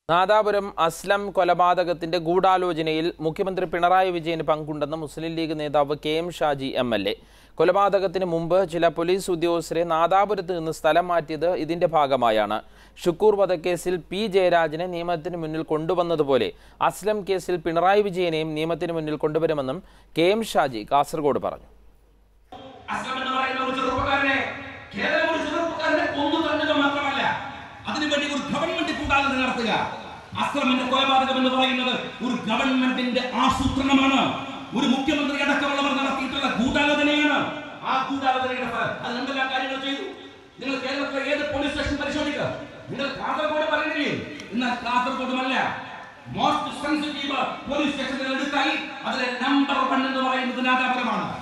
നാദാപുരം അസ്ലം കൊലപാതകത്തിന്റെ ഗൂഢാലോചനയിൽ മുഖ്യമന്ത്രി പിണറായി വിജയന് പങ്കുണ്ടെന്ന് മുസ്ലിം ലീഗ് നേതാവ് K M Shaji M L A കൊലപാതകത്തിന് മുമ്പ് ചില പോലീസ് ഉദ്യോഗസ്ഥരെ നാദാപുരത്ത് നിന്ന് സ്ഥലം മാറ്റിയത് ഇതിന്റെ ഭാഗമായാണ് ഷുക്കൂർ വധക്കേസിൽ പി ജയരാജനെ നിയമത്തിന് മുന്നിൽ കൊണ്ടുവന്നതുപോലെ അസ്ലം കേസിൽ പിണറായി വിജയനെയും നിയമത്തിന് മുന്നിൽ കൊണ്ടുവരുമെന്നും കെ എം ഷാജി കാസർഗോഡ് പറഞ്ഞു അസ്ലം എന്ന് പറയുന്ന ഒരു ചെറുപ്പക്കാരനെ കേവലം ഒരു ചെറുപ്പക്കാരനെ കൊന്നു തള്ളുക മാത്രമല്ല അതിനുവേണ്ടി ഒരു ഗവൺമെന്റ് കൂടാതെ നടത്തുക അസ്ലമിന്റെ കൊലപാതകം എന്ന് പറയുന്നത് ഒരു ഗവൺമെന്റിന്റെ ആസൂത്രണമാണ് ഒരു മുഖ്യമന്ത്രി അടക്കമുള്ളവർ നടത്തിയിട്ടുള്ള ഗൂഢാലോചനയാണ് ആ ഗൂഢാലോചനയുടെ ഫലം അത് എന്തെല്ലാം കാര്യങ്ങൾ ചെയ്തു നിങ്ങൾ കേരളത്തിലെ ഏത് പോലീസ് സ്റ്റേഷൻ പരിശോധിക്കുക നിങ്ങൾ കാസർഗോഡ് പറയുന്നില്ലേ എന്നാൽ കാസർഗോഡുമല്ല മോസ്റ്റ് സെൻസിറ്റീവ് പോലീസ് സ്റ്റേഷനുകൾ എടുത്താൽ അതിലെ നമ്പർ വൺ എന്ന് പറയുന്നത് നാദാപുരമാണ്